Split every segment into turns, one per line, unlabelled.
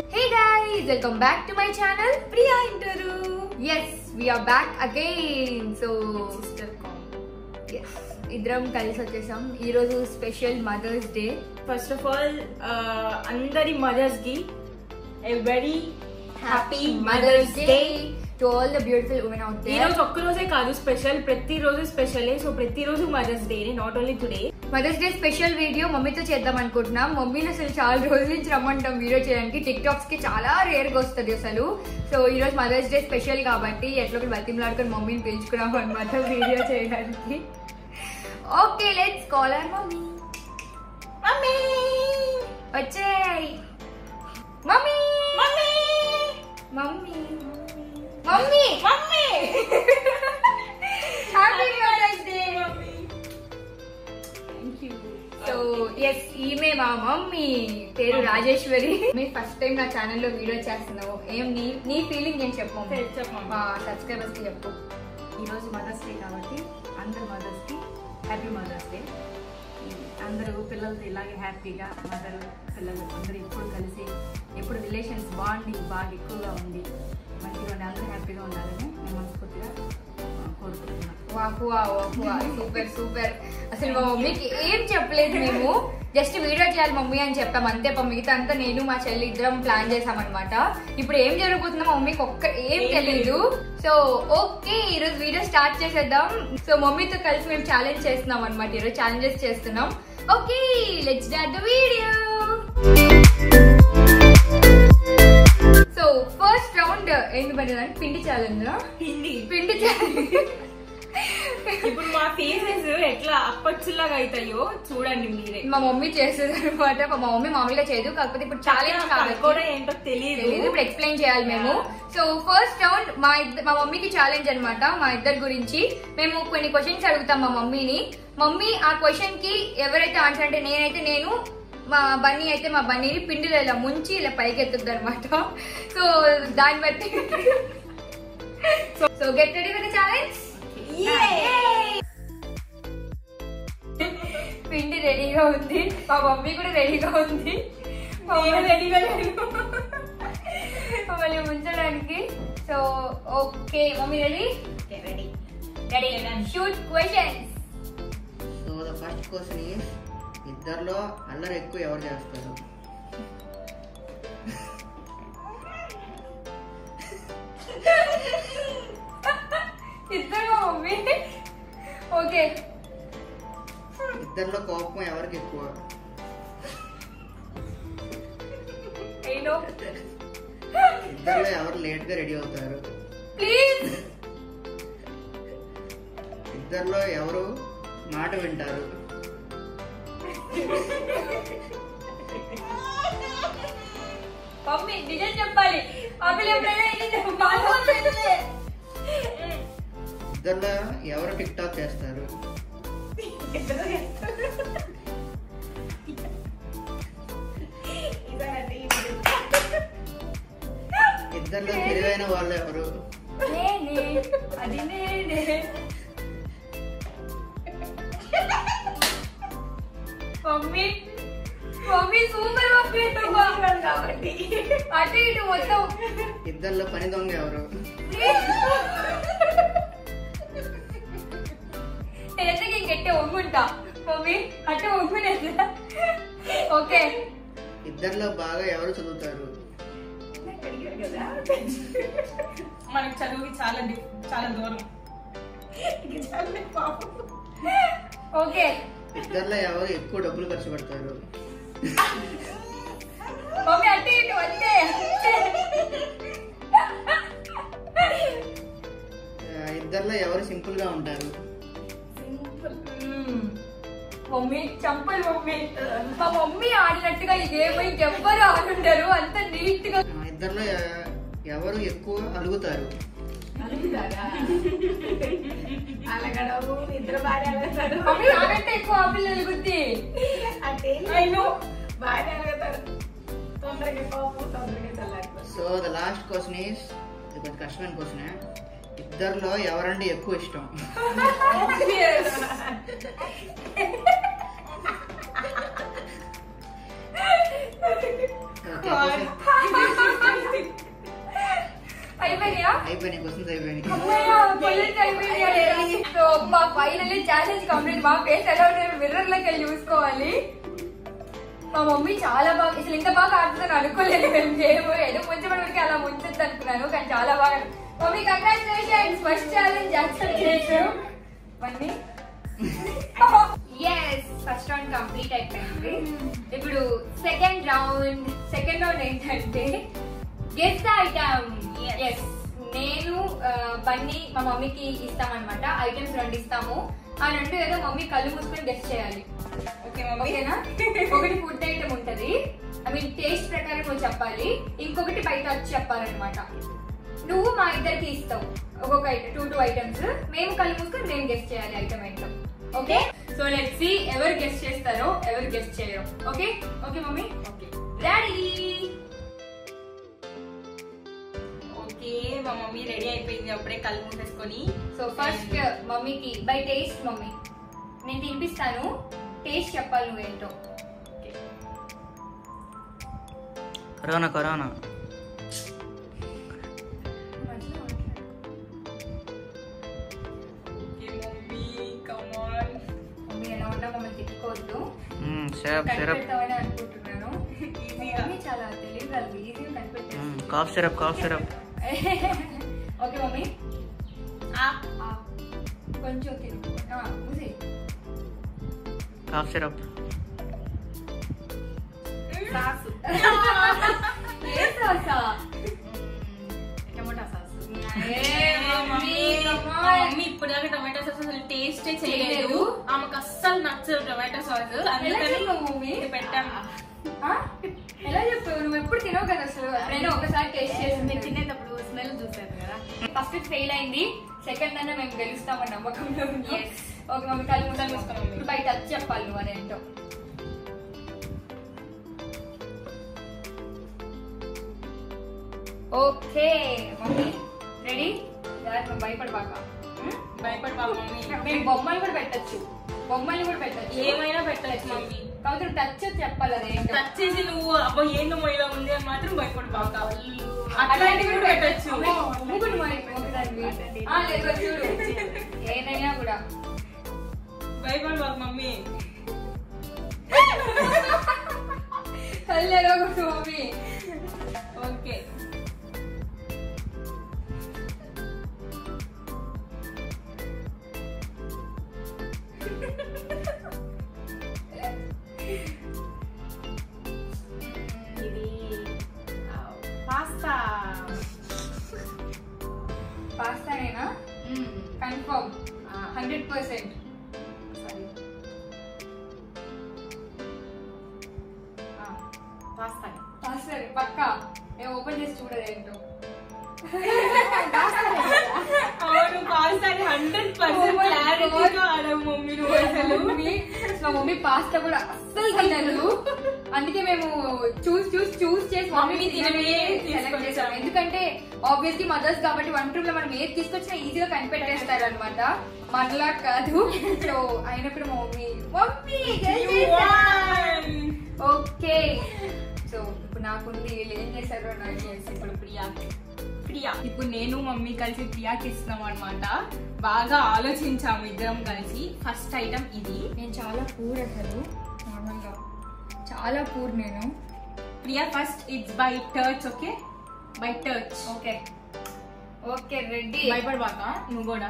Hey guys, welcome back to my channel Priya Interu. Yes, we are back again. So,
sister call
yes, ఇద్దరం కలిసి వచ్చేసాం ఈరోజు special mother's day
first of all అందరి mothers కి a very happy mother's day
to all the beautiful women out
ఈ రోజు ఒక్క రోజే కాదు స్పెషల్ ప్రతి రోజు స్పెషలే సో ప్రతి రోజు mother's day not only today
mother's day special video మమ్మీతో చేద్దాం అనుకుంటున్నాం మమ్మీని అసలు చాలా రోజుల నుంచి రమ్మంటాం వీడియో చేయడానికి టిక్ టాక్స్ కి చాలా రేర్ గా వస్తుంది అసలు సో ఈ రోజు మదర్స్ డే స్పెషల్ కాబట్టి ఎట్లా ఒకటి బతిమలాడుకొని మమ్మీని పిలుచుకున్నాం అనమాట వీడియో చేయడానికి okay let's call our mummy
mummy
వచ్చేయ్ mummy
mummy
mummy mummy
mummy
happy mother's day
thank you
so yes ఈమె మా మమ్మీ పేరు రాజేశ్వరి మీరు ఫస్ట్ టైం నా ఛానల్లో వీడియో చేస్తున్నావు ఏం నీ నీ ఫీలింగ్ నేను చెప్పు
సరే, చెప్పమ్మా.
మా సబ్స్క్రైబర్స్ కి చెప్పు
ఈరోజు మదర్స్ డే కాబట్టి అందరు మదర్స్కి హ్యాపీ మదర్స్ డే అందరూ పిల్లలతో ఇలాగే హ్యాపీగా మదర్ పిల్లలు అందరూ ఎప్పుడు కలిసి ఎప్పుడు రిలేషన్స్ బాండింగ్ బాగా ఎక్కువగా ఉంది మంచిగా ఉండి అందరూ హ్యాపీగా ఉండాలని నేను మనస్ఫూర్తిగా ఆ, కోరుకుంటున్నాను
వాహువా వాహువా సూపర్ సూపర్ అసలు మా మమ్మీకి ఏం చెప్పలేదు మేము జస్ట్ వీడియో చేయాలి మమ్మీ అని చెప్పాం అంతే పా మిగతా అంతా నేను మా చెల్లి ఇద్దరం ప్లాన్ చేసామన్నమాట ఇప్పుడు ఏం జరుగుతుందో మా మమ్మీకి ఒక్క ఏం
ఏం
తెలియదు సో ఓకే ఈరోజు వీడియో స్టార్ట్ చేసేద్దాం సో మమ్మీతో కలిసి మేము ఛాలెంజ్ చేస్తున్నాం అనమాట ఈరోజు ఛాలెంజెస్ చేస్తున్నాం okay let's start the video so first round ఏంటి పడిందంటే పిండి ఛాలెంజ్
హిందీ
పిండి ఛాలెంజ్
ఇప్పుడు మా ఫేసెస్ ఎట్లా అప్పచ్చులాగా అవుతాయో చూడండి మీరే
మా మమ్మీ చేస్తుంది అనమాట మా మమ్మీ మామూలుగా చేయదు కాకపోతే ఇప్పుడు ఛాలెంజ్
కూడా
కాబట్టి
ఏంటో తెలియదు
తెలీదు ఇప్పుడు ఎక్స్ప్లెయిన్ చేయాలి మేము సో ఫస్ట్ రౌండ్ మా ఇద్దరు మా మమ్మీకి ఛాలెంజ్ అన్నమాట మా ఇద్దరి గురించి మేము కొన్ని క్వశ్చన్స్ అడుగుతాం మా మమ్మీని మమ్మీ ఆ క్వశ్చన్ కి ఎవరైతే ఆన్సర్ అంటే నేనైతే నేను మా బన్నీ అయితే మా బన్నీని పిండిలో ఇలా ముంచి ఇలా పైకి ఎత్తుద్ది అనమాట సో దాన్ని బట్టి so get ready with challenge పిండి రెడీగా ఉంది మా మమ్మీ కూడా రెడీగా ఉంది మా మమ్మీ రెడీగా లేదు మమ్మల్ని ఉంచడానికి so okay mummy ready
ready
ready shoot questions
so the first question is ఇద్దరిలో అల్లరి ఎక్కువ ఎవరు చేస్తారు
ఇద్దరు మా మమ్మీ ఓకే
ఇద్దరిలో కోపం ఎవరికి ఎక్కువ
అయినో
ఇద్దరిలో ఎవరు లేట్ గా రెడీ అవుతారు
ప్లీజ్
ఇద్దరిలో ఎవరు మాట వింటారు
మమ్మీ నిజం చెప్పాలి అప్పుడు ఎప్పుడైనా ఇది చెప్పాలి
ఇద్దరిలో ఎవరు టిక్ టాక్ చేస్తారు ఇద్దరిలో తెలివైన వాళ్ళు ఎవరు
నేనే అది నేనే మమ్మీ మమ్మీ సూపర్ మమ్మీ
కాబట్టి
అటు ఇటు మొత్తం
ఇద్దరిలో పని దొంగ ఎవరు
నేనైతే నేను గట్టి ఒంగుంటా మమ్మీ అటు ఒంగునేదా ఓకే
ఇద్దరిలో బాగా ఎవరు చదువుతారు
అడిగారు కదా
మనకి చదువుకి చాలా డి- చాలా దూరం
ఇక చాలే పాపం
ఓకే
ఇద్దరిలో ఎవరు ఎక్కువ డబ్బులు ఖర్చు పెడతారు
మమ్మీ అటు ఇటు అంతే
ఆ, ఇద్దరిలో ఎవరు సింపుల్ గా ఉంటారు
మ్మ్. మమ్మీ చంపలు మమ్మీ మా మమ్మీ ఆడినట్టుగా ఇదేమో ఇంకెవ్వరు ఆడుంటారు అంత నీట్ గా
ఆ, ఇద్దరిలో ఎ- ఎవరు ఎక్కువ అలుగుతారు
అలుగుతారా అలగడవు నిద్ర భార్య అలగతారు
మమ్మీ నాకంటే ఎక్కువ ఆ పిల్లలు గుద్ది
అంటే
అయినో
భార్య అలగతారు తొందరగా కోపం తొందరగా చల్లారిపోతుంది
so the last question is ఇది కొంచెం కష్టమైన క్వశ్చన్ ఇద్దరిలో ఎవరంటే ఎక్కువ ఇష్టం ఓకే question-
అయిపోయినాయా
అయిపోయినాయి క్వశ్చన్స్ అయిపోయినాయి
సో మా ఫైనల్లీ ఛాలెంజ్ కంప్లీట్ మా ఫేస్ ఎలా ఉంటుంది మిర్రర్ లోకి వెళ్ళి చూసుకోవాలి మా మమ్మీ చాలా బాగా అసలు ఇంత బాగా ఆడుతుందని అనుకోలేదు మేము గేమ్ ఏదో ముంచబడి వరకు అలా ముంచొద్దు అనుకున్నాను కానీ చాలా బాగా mummy congratulations first challenge accept చేసారు mummy yes first round complete అయిపోయింది ఇప్పుడు సెకండ్ రౌండ్ సెకండ్ రౌండ్ ఏంటంటే గెస్ ద ఐటమ్ ఎస్ నేను ఆ, బన్నీ మా మమ్మీకి ఇస్తామన్నమాట ఐటమ్స్ రెండు ఇస్తాము ఆ రెండు ఏదో మమ్మీ కళ్ళు మూసుకొని గెస్ చేయాలి
ఓకే మమ్మీ
ఓకేనా ఒకటి ఫుడ్ ఐటమ్ ఉంటది ఐ మీన్ టేస్ట్ ప్రకారం నువ్వు చెప్పాలి ఇంకొకటి బయట వచ్చి చెప్పాలన్నమాట నువ్వు మా ఇద్దరికి ఇస్తావు ఒక్కొక్క ఐటమ్ టూ టూ ఐటమ్స్ మేము కళ్ళు మూసుకొని మేము గెస్ట్ చేయాలి ఐటమ్ ఏంటో ఓకే సో లెట్ సి ఎవరు గెస్ట్ చేస్తారో ఎవరు గెస్ట్ చేయరు okay okay mummy
okay
ready
okay మా మమ్మీ రెడీ అయిపోయింది అప్పుడే కళ్ళు మూసేసుకొని
సో ఫస్ట్ మమ్మీకి బై టేస్ట్ మమ్మీ నేను తినిపిస్తాను టేస్ట్ చెప్పాలి నువ్వేంటో
corona corona
okay mummy come on
mummy ఎలా ఉన్నా మమ్మల్ని తిట్టుకోవద్దు
సిరప్ సిరప్
కనిపెడతామని అనుకుంటున్నాను
ఈజీగా
మమ్మీ చాలా తెలియగలదు ఈజీగా కనిపెట్టేస్తుంది
cough syrup cough syrup
okay mummy
ఆ
ఆ, కొంచెం తిను ఆ, మూసేయ్.
కాఫ్ సిరప్
సాసు
ఏ సాసా?
టమోటా సాస్
ఏ మమ్మీ,
మా
come on.
మమ్మీ ఇప్పుడు దాకా టమాటో సాస్ అసలు టేస్టే చేయలేదు
చేయలేదు.
ఆమెకు అస్సలు నచ్చదు టమాటో సాస్
ఎలా
అందుకని
చెప్పావు మమ్మీ
ఇది పెట్టాను
ఆ? ఎలా చెప్పావు నువ్వు ఎప్పుడు తినవు కదా అసలు నేను ఒకసారి టేస్ట్
మీరు
చేసి
తినేటప్పుడు స్మెల్ చూసారు కదా
ఫస్ట్ ఫెయిల్ అయింది సెకండ్ అన్న మేము గెలుస్తామని నమ్మకంలో ఉన్నాం
Yes.
ఓకే మమ్మీ కళ్ళు
కళ్ళు
మూసుకొని
మూసుకో మమ్మీ.
ఇప్పుడు బయట వచ్చి చెప్పాలి నువ్వు అదేంటో ఓకే మమ్మీ రెడీ నువ్వు భయపడబాక ఉమ్?
భయపడి మా మమ్మీ
మేము బొమ్మలు కూడా పెట్టచ్చు బొమ్మల్ని కూడా పెట్టచ్చు
ఏమైనా పెట్టచ్చు మమ్మీ
కాబట్టి టచ్ చెప్పాలి అదేంటో
టచ్ చేసి నువ్వు అబ్బో ఏందో ఇలా ఉంది అని మాత్రం భయపడి బాగా కావాలి
అట్లాంటివి
అట్లాంటివి కూడా పెట్టచ్చు
అమ్మో, నువ్వు కూడా మరి ఒకదానివి. ఆ, లేదు చూడు ఏదైనా కూడా
భయపడి బాగా మమ్మీ
కళ్ళెరో కొట్టు మమ్మీ
ఓకే ఇది పాస్తా
పాస్తానేనా confirm hundred percent
pasta
pasta పక్కా నేను ఓపెన్ చేసి చూడదేంటో
అవును పాస్తా హండ్రెడ్ పర్సెంట్ క్లారిటీగా ఆడావు మమ్మీ నువ్వు అసలు
మమ్మీ మా మమ్మీ పాస్తా కూడా అస్సలు తినదు అందుకే మేము చూస్ చూస్ చూస్ చేసి మమ్మీ
మమ్మీ తినవే
సెలెక్ట్
తీసుకొచ్చాము.
చేసాం ఎందుకంటే ఆబ్వియస్లీ మదర్స్ కాబట్టి వంట రూమ్ లో మనం ఏది తీసుకొచ్చినా ఈజీగా కనిపెట్టేస్తారు అనమాట మనలా కాదు సో అయినప్పుడు మా mummy mummy
You won!
Okay so ఇప్పుడు నాకుంది వీళ్ళు ఏం చేశారో నాకు
Yes, ఇప్పుడు ప్రియాకి ప్రియా ఇప్పుడు నేను మమ్మీ కలిసి ప్రియాకి ఇస్తున్నాం అనమాట బాగా ఆలోచించాము ఇద్దరం కలిసి ఫస్ట్ ఐటమ్ ఇది
నేను చాలా పూర్ అసలు నార్మల్గా చాలా పూర్ నేను
Priya first it's by touch okay by touch
okay okay ready
భయపడబాక నువ్వు కూడా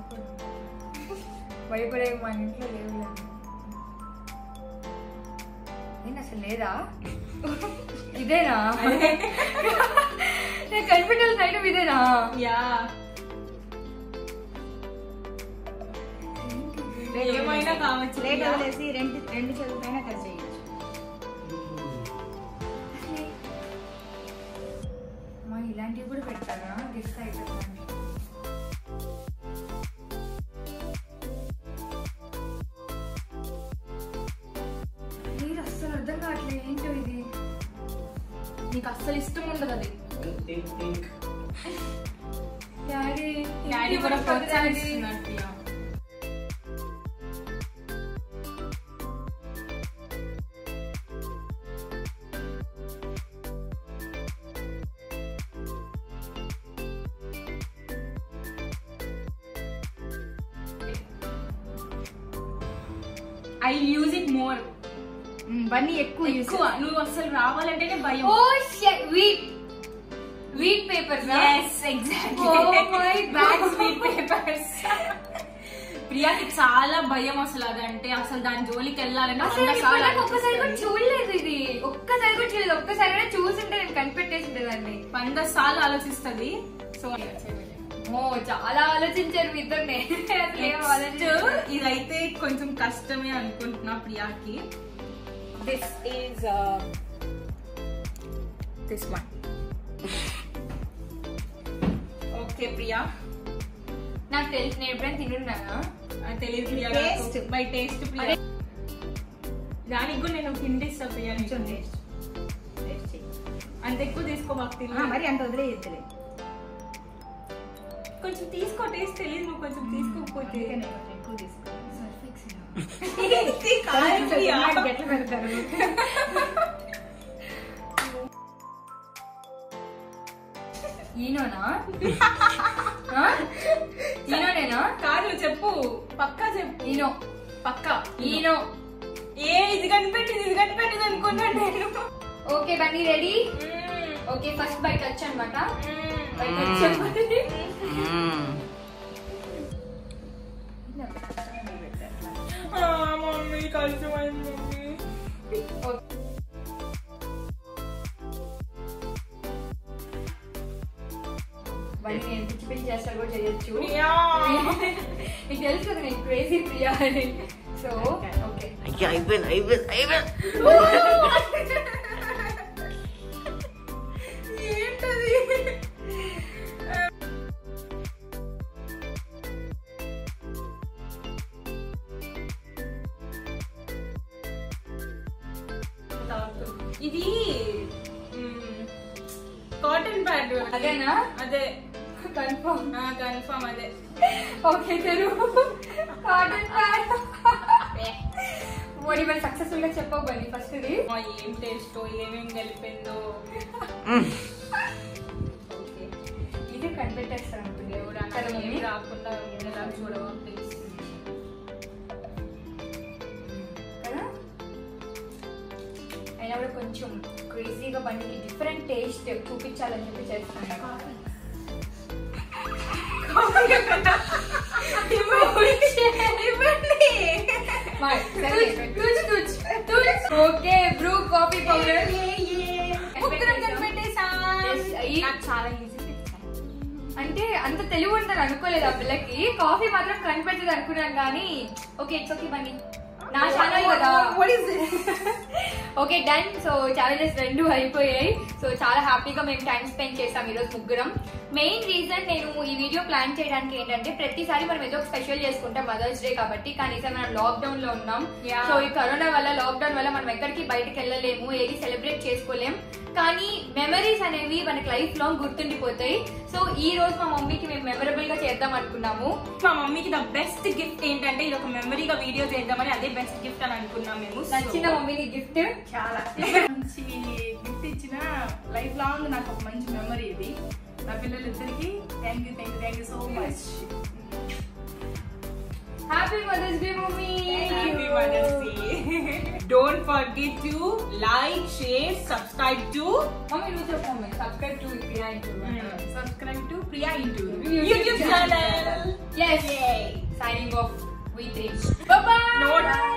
భయపడే మన ఇంట్లో లేవు నేను అసలు లేదా ఇదేనా నేను కనిపెట్టాల్సిన ఐటమ్ ఇదేనా
యా ఏమైనా కావచ్చు
ప్లేట్
ప్రియా.
వదిలేసి రెండు రెండు చేతులైనా కలిసి చేయొచ్చు
మా ఇలాంటివి కూడా పెడతారా గిఫ్ట్ ఐటమ్ మీరు అస్సలు అర్థం కావట్లేదు ఏంటో ఇది
నీకు అస్సలు ఇష్టం ఉండదు అది
డాడీ
డాడీ కూడా ప్రోత్సహిస్తున్నాడు Priya I use it more
Bunny ఎక్కువ use
ఎక్కువ నువ్వు అసలు రావాలంటేనే భయం
oh sweet sweet papers
yes exactly
Oh my God.
Back sweet papers ప్రియాకి చాలా భయం అసలు అదంటే అసలు దాని జోలికి వెళ్ళాలంటే
అసలు
వంద
ఇప్పుడు
సార్లు
నాకు ఒక్కసారి కూడా
ఆలోచిస్తుంది.
చూడలేదు ఇది ఒక్కసారి కూడా చూడలేదు ఒక్కసారి కూడా చూసింటే నేను కనిపెట్టేసి ఉండేదాన్ని
వంద సార్లు ఆలోచిస్తుంది సో
ఓ చాలా ఆలోచించారు మీ ఇద్దరు అసలు ఏం ఆలోచించలేదు.
ఇదైతే కొంచెం కష్టమే అనుకుంటున్నా ప్రియాకి this is this one okay Priya
నాకు తెలిసి నేను ఎప్పుడైనా తినున్నానా
ఆ, తెలియదు Priya
Taste.
By taste Priya
అదే.
దానికి కూడా నేను హింట్ ఇస్తా ప్రియా నీకు.
కొంచెం టేస్ట్ టేస్ట్ చెయ్యి
అంత ఎక్కువ తీసుకో మాకు
ఆ,
తెలియదు
మరి అంత వదిలేయద్దులే
కొంచెం తీసుకో టేస్ట్ తెలియదు నువ్వు కొంచెం తీసుకోకపోతే
అందుకే నేను కొంచెం ఎక్కువ తీసుకో
ఇది కాదు ప్రియా.
నాకు ఎట్లా పెడతారు
ఈనోనా ఆ? ఈనోనేనా
కాదు నువ్వు చెప్పు పక్కా చెప్పు
ఈనో
పక్కా
ఈనో
ఏ ఇది కనిపెట్టింది ఇది కనిపెట్టింది అనుకున్నాను నేను
ఓకే బన్నీ రెడీ
మ్మ్.
ఓకే ఫస్ట్ బయట వచ్చి అనమాట
మ్మ్.
బయట వచ్చి
ఆ, మమ్మీ కష్టమైంది మమ్మీ
బన్నీ నేను పిచ్చి పిచ్చి చేస్తా కూడా చేయొచ్చు
ప్రియా.
నీకు తెలుసు కదా నేను క్రేజీ ప్రియా అని సో ఓకే
అయ్యా అయిపోయింది అయిపోయింది అయిపోయింది
ఏంటది ఇది కాటన్ ప్యాడ్
అదేనా
అదే
కన్ఫర్మ్
కన్ఫర్మ్ అదే
ఓకే తెరువు కాటన్ ప్యాడ్ మరి మరి సక్సెస్ఫుల్ గా చెప్పవు బన్నీ ఫస్ట్ ఇది
మా ఏం టేస్ట్ ఏమేం కలిపిందో ఓకే
ఇది కనిపెట్టేస్తాను అనుకుంది
దేవుడు
కదా
అక్కడ ఏం
మమ్మీ
రాకుండా ఉండేలా చూడవా ప్లీజ్
కదా అయినా కూడా కొంచెం క్రేజీగా బండికి డిఫరెంట్ టేస్ట్ చూపించాలని చెప్పి చేస్తున్నాను ఓకే బ్రూ కాఫీ పౌడర్
ముగ్గురం కనిపెట్టేసాం.
Yes, ఈ-
నాకు చాలా ఈజీ
అంటే అంత తెలివి ఉందని అనుకోలేదు ఆ పిల్లకి కాఫీ మాత్రం కనిపెట్టదు అనుకున్నాను కానీ ఓకే ఇట్స్ ఓకే బండి నా ఛానల్ కదా ఓకే డన్ సో ఛాలెంజెస్ రెండు అయిపోయాయి సో చాలా హ్యాపీగా మేము టైం స్పెండ్ చేసాం ఈరోజు ముగ్గురం మెయిన్ రీజన్ నేను ఈ వీడియో ప్లాన్ చేయడానికి ఏంటంటే ప్రతిసారి మనం ఏదో ఒక స్పెషల్ చేసుకుంటాం మదర్స్ డే కాబట్టి కానీ ఈసారి మనం లాక్డౌన్ లో ఉన్నాం
Yeah.
సో ఈ కరోనా వల్ల లాక్డౌన్ వల్ల మనం ఎక్కడికి బయటకు వెళ్ళలేము ఏది సెలబ్రేట్ చేసుకోలేం కానీ మెమరీస్ అనేవి మనకి లైఫ్ లాంగ్ గుర్తుండిపోతాయి సో ఈ రోజు మా మమ్మీకి మేము మెమరబుల్ గా చేద్దాం అనుకున్నాము
మా మమ్మీకి ద బెస్ట్ గిఫ్ట్ ఏంటంటే ఇది ఒక మెమరీగా వీడియో చేద్దామని అదే బెస్ట్ గిఫ్ట్ అని అనుకున్నాం మేము
నచ్చిన మమ్మీని గిఫ్ట్
చాలా మంచి గిఫ్ట్ ఇచ్చిన లైఫ్ లాంగ్ నాకు ఒక మంచి మెమరీ ఇది నా పిల్లలిద్దరికి thank you thank you thank you so much
happy mother's day mummy
don't forget to like share subscribe to
mummy నువ్వు చెప్పు mummy subscribe to
subscribe to Priya into
YouTube channel
Yes. Signing off. We three. Bye bye.
Not